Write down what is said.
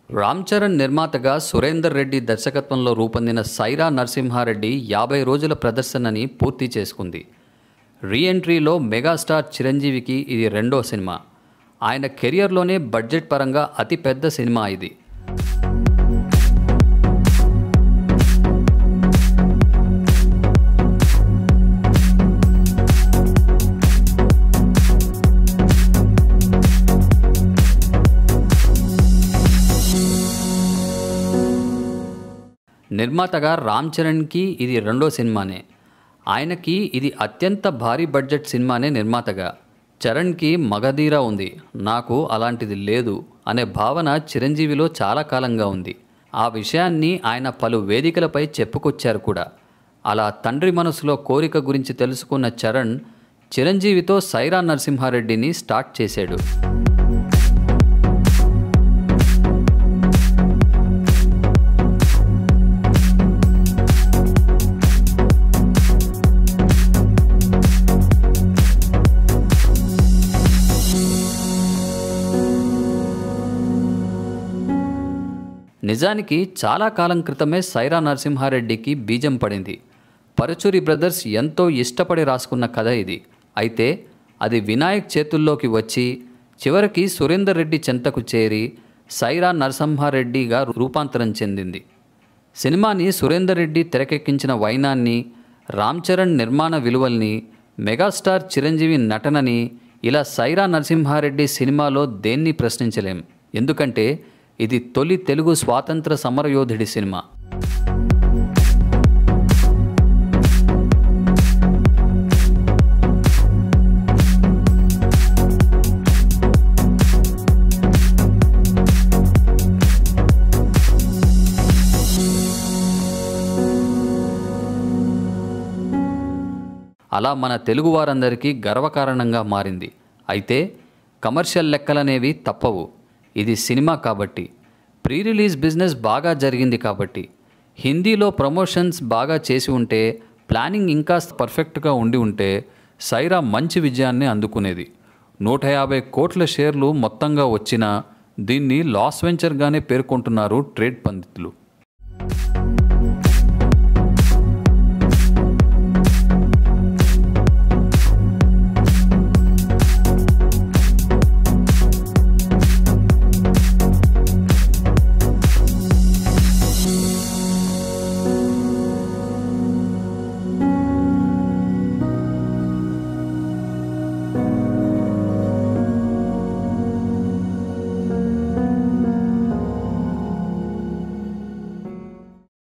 రామ్ చరణ్ నిర్మాతగా సురేందర్ రెడ్డి దర్శకత్వంలో రూపొందిన సైరా నరసింహారెడ్డి యాభై రోజుల ప్రదర్శనని పూర్తి చేసుకుంది రీఎంట్రీలో మెగాస్టార్ చిరంజీవికి ఇది రెండో సినిమా ఆయన కెరియర్లోనే బడ్జెట్ పరంగా అతిపెద్ద సినిమా ఇది నిర్మాతగా రామ్ చరణ్కి ఇది రెండో సినిమానే ఆయనకి ఇది అత్యంత భారీ బడ్జెట్ సినిమానే నిర్మాతగా చరణ్కి మగధీర ఉంది నాకు అలాంటిది లేదు అనే భావన చిరంజీవిలో చాలా కాలంగా ఉంది ఆ విషయాన్ని ఆయన పలు వేదికలపై చెప్పుకొచ్చారు కూడా అలా తండ్రి మనసులో కోరిక గురించి తెలుసుకున్న చరణ్ చిరంజీవితో సైరా నరసింహారెడ్డిని స్టార్ట్ చేశాడు నిజానికి చాలా కాలం క్రితమే సైరా నరసింహారెడ్డికి బీజం పడింది పరచూరి బ్రదర్స్ ఎంతో ఇష్టపడి రాసుకున్న కథ ఇది అయితే అది వినాయక్ చేతుల్లోకి వచ్చి చివరికి సురేందర్ రెడ్డి చెంతకు చేరి సైరా నరసింహారెడ్డిగా రూపాంతరం చెందింది సినిమాని సురేందర్ రెడ్డి తెరకెక్కించిన వైనాన్ని రామ్ చరణ్ నిర్మాణ విలువల్ని మెగాస్టార్ చిరంజీవి నటనని ఇలా సైరా నరసింహారెడ్డి సినిమాలో దేన్ని ప్రశ్నించలేం ఎందుకంటే ఇది తొలి తెలుగు స్వాతంత్ర సమరయోధుడి సినిమా అలా మన తెలుగు వారందరికీ గర్వకారణంగా మారింది అయితే కమర్షియల్ లెక్కలనేవి తప్పవు ఇది సినిమా కాబట్టి ప్రీ రిలీజ్ బిజినెస్ బాగా జరిగింది కాబట్టి హిందీలో ప్రమోషన్స్ బాగా చేసి ఉంటే ప్లానింగ్ ఇంకా పర్ఫెక్ట్గా ఉండి ఉంటే సైరా మంచి విజయాన్ని అందుకునేది నూట యాభై కోట్ల షేర్లు మొత్తంగా వచ్చినా దీన్ని లాస్ వెంచర్గానే పేర్కొంటున్నారు ట్రేడ్ పండితులు